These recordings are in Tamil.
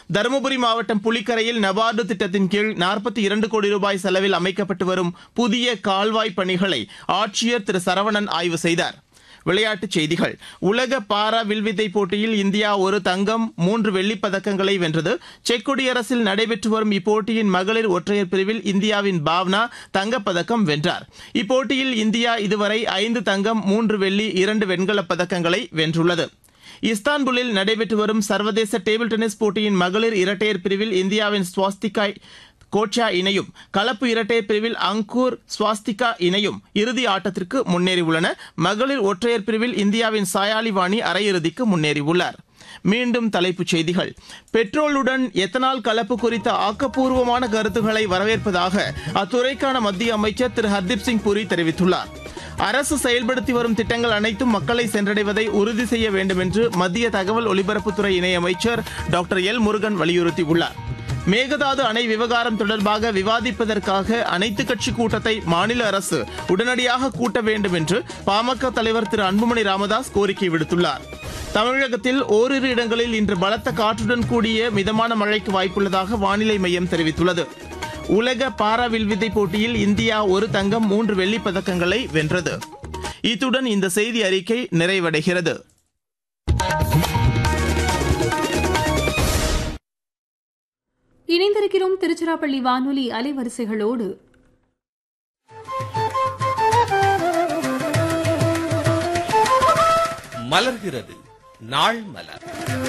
தருமபுரி மாவட்டம் புலிக்கரையில் நபார்டு திட்டத்தின் கீழ் நாற்பத்தி இரண்டு கோடி ரூபாய் செலவில் அமைக்கப்பட்டு வரும் புதிய கால்வாய் பணிகளை ஆட்சியர் திரு சரவணன் ஆய்வு செய்தார் விளையாட்டுச் செய்திகள் உலக பாரா வில்வித்தை போட்டியில் இந்தியா ஒரு தங்கம் மூன்று வெள்ளிப் பதக்கங்களை வென்றது செக் குடியரசில் நடைபெற்று வரும் இப்போட்டியின் மகளிர் ஒற்றையர் பிரிவில் இந்தியாவின் பாவ்னா தங்கப்பதக்கம் வென்றார் இப்போட்டியில் இந்தியா இதுவரை ஐந்து தங்கம் மூன்று வெள்ளி இரண்டு வெண்கலப் பதக்கங்களை வென்றுள்ளது இஸ்தான்புல்லில் நடைபெற்று வரும் சர்வதேச டேபிள் டென்னிஸ் போட்டியின் மகளிர் இரட்டையர் பிரிவில் இந்தியாவின் ஸ்வாஸ்திகா கோட்சா இணையும் கலப்பு இரட்டையர் பிரிவில் அங்கூர் ஸ்வாஸ்திகா இணையும் இறுதி ஆட்டத்திற்கு முன்னேறியுள்ளன மகளிர் ஒற்றையர் பிரிவில் இந்தியாவின் சாயாலி வாணி அரையிறுதிக்கு முன்னேறியுள்ளார் மீண்டும் தலைப்புச் செய்திகள் பெட்ரோலுடன் எத்தனால் கலப்பு குறித்த ஆக்கப்பூர்வமான கருத்துக்களை வரவேற்பதாக அத்துறைக்கான மத்திய அமைச்சர் திரு ஹர்தீப் சிங் புரி தெரிவித்துள்ளார் அரசு செயல்படுத்தி வரும் திட்டங்கள் அனைத்தும் மக்களை சென்றடைவதை உறுதி செய்ய வேண்டும் என்று மத்திய தகவல் ஒலிபரப்புத்துறை இணையமைச்சர் டாக்டர் எல் முருகன் வலியுறுத்தியுள்ளார் மேகதாது அணை விவகாரம் தொடர்பாக விவாதிப்பதற்காக அனைத்துக் கட்சி கூட்டத்தை மாநில அரசு உடனடியாக கூட்ட வேண்டும் என்று பாமக தலைவர் திரு அன்புமணி ராமதாஸ் கோரிக்கை விடுத்துள்ளார் தமிழகத்தில் ஓரிரு இடங்களில் இன்று பலத்த காற்றுடன் கூடிய மிதமான மழைக்கு வாய்ப்புள்ளதாக வானிலை மையம் தெரிவித்துள்ளது உலக பாரா வில்வித்தை போட்டியில் இந்தியா ஒரு தங்கம் மூன்று வெள்ளிப் பதக்கங்களை வென்றது இத்துடன் இந்த செய்தி அறிக்கை நிறைவடைகிறது இணைந்திருக்கிறோம் திருச்சிராப்பள்ளி வானொலி அலைவரிசைகளோடு மலர்கிறது நாள் மலர்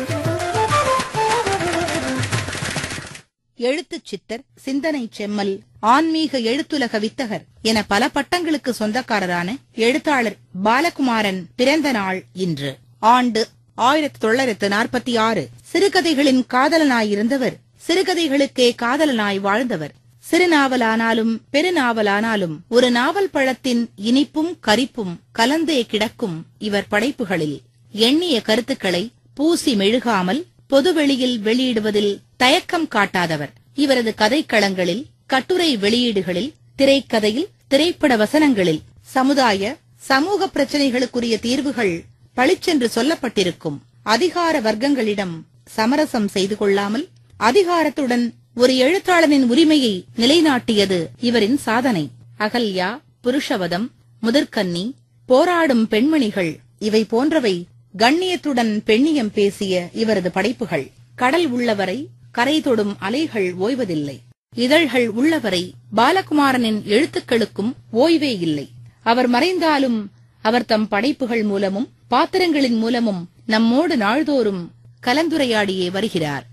எழுத்துச் சித்தர் சிந்தனை செம்மல் ஆன்மீக எழுத்துலக வித்தகர் என பல பட்டங்களுக்கு சொந்தக்காரரான எழுத்தாளர் பாலகுமாரன் பிறந்த நாள் இன்று ஆண்டு ஆயிரத்தி தொள்ளாயிரத்து நாற்பத்தி ஆறு சிறுகதைகளின் காதலனாயிருந்தவர் சிறுகதைகளுக்கே காதலனாய் வாழ்ந்தவர் சிறுநாவலானாலும் பெருநாவலானாலும் ஒரு நாவல் பழத்தின் இனிப்பும் கரிப்பும் கலந்தே கிடக்கும் இவர் படைப்புகளில் எண்ணிய கருத்துக்களை பூசி மெழுகாமல் பொதுவெளியில் வெளியிடுவதில் தயக்கம் காட்டாதவர் இவரது கதைக்களங்களில் கட்டுரை வெளியீடுகளில் திரைக்கதையில் திரைப்பட வசனங்களில் சமுதாய சமூக பிரச்சனைகளுக்குரிய தீர்வுகள் பளிச்சென்று சொல்லப்பட்டிருக்கும் அதிகார வர்க்கங்களிடம் சமரசம் செய்து கொள்ளாமல் அதிகாரத்துடன் ஒரு எழுத்தாளனின் உரிமையை நிலைநாட்டியது இவரின் சாதனை அகல்யா புருஷவதம் முதற்கன்னி போராடும் பெண்மணிகள் இவை போன்றவை கண்ணியத்துடன் பெண்ணியம் பேசிய இவரது படைப்புகள் கடல் உள்ளவரை கரை தொடும் அலைகள் ஓய்வதில்லை இதழ்கள் உள்ளவரை பாலகுமாரனின் எழுத்துக்களுக்கும் ஓய்வே இல்லை அவர் மறைந்தாலும் அவர் தம் படைப்புகள் மூலமும் பாத்திரங்களின் மூலமும் நம்மோடு நாள்தோறும் கலந்துரையாடியே வருகிறார்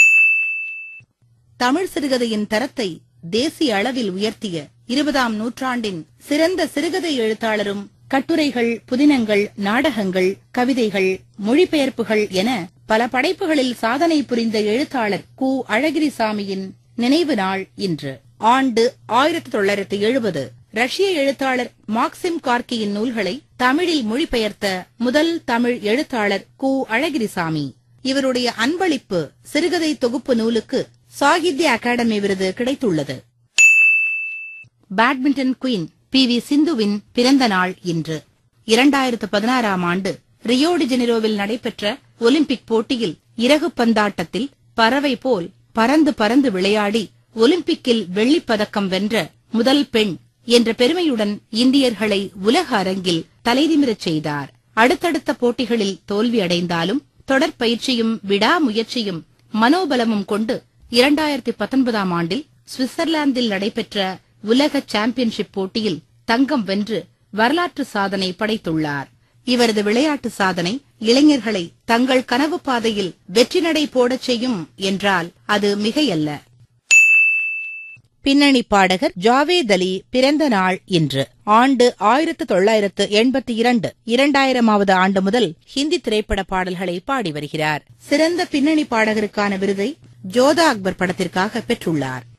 தமிழ் சிறுகதையின் தரத்தை தேசிய அளவில் உயர்த்திய இருபதாம் நூற்றாண்டின் சிறந்த சிறுகதை எழுத்தாளரும் கட்டுரைகள் புதினங்கள் நாடகங்கள் கவிதைகள் மொழிபெயர்ப்புகள் என பல படைப்புகளில் சாதனை புரிந்த எழுத்தாளர் கு அழகிரிசாமியின் நினைவு நாள் இன்று ஆண்டு ஆயிரத்தி தொள்ளாயிரத்தி எழுபது ரஷ்ய எழுத்தாளர் மாக்சிம் கார்கியின் நூல்களை தமிழில் மொழிபெயர்த்த முதல் தமிழ் எழுத்தாளர் கு அழகிரிசாமி இவருடைய அன்பளிப்பு சிறுகதை தொகுப்பு நூலுக்கு சாகித்ய அகாடமி விருது கிடைத்துள்ளது பேட்மிண்டன் குயின் பி வி சிந்துவின் பிறந்த நாள் இன்று இரண்டாயிரத்து பதினாறாம் ஆண்டு ரியோ டி ஜெனிரோவில் நடைபெற்ற ஒலிம்பிக் போட்டியில் இறகு பந்தாட்டத்தில் பறவை போல் பறந்து பறந்து விளையாடி ஒலிம்பிக்கில் வெள்ளிப் பதக்கம் வென்ற முதல் பெண் என்ற பெருமையுடன் இந்தியர்களை உலக அரங்கில் தலைநிமிரச் செய்தார் அடுத்தடுத்த போட்டிகளில் தோல்வியடைந்தாலும் தொடர் பயிற்சியும் விடாமுயற்சியும் மனோபலமும் கொண்டு இரண்டாயிரத்தி பத்தொன்பதாம் ஆண்டில் சுவிட்சர்லாந்தில் நடைபெற்ற உலக சாம்பியன்ஷிப் போட்டியில் தங்கம் வென்று வரலாற்று சாதனை படைத்துள்ளார் இவரது விளையாட்டு சாதனை இளைஞர்களை தங்கள் கனவு பாதையில் வெற்றி நடை போடச் செய்யும் என்றால் அது மிகையல்ல பின்னணி பாடகர் ஜாவேத் அலி பிறந்த நாள் இன்று ஆண்டு ஆயிரத்து தொள்ளாயிரத்து எண்பத்தி இரண்டு இரண்டாயிரமாவது ஆண்டு முதல் ஹிந்தி திரைப்பட பாடல்களை பாடி வருகிறார் சிறந்த பின்னணி பாடகருக்கான விருதை ஜோதா அக்பர் படத்திற்காக பெற்றுள்ளார்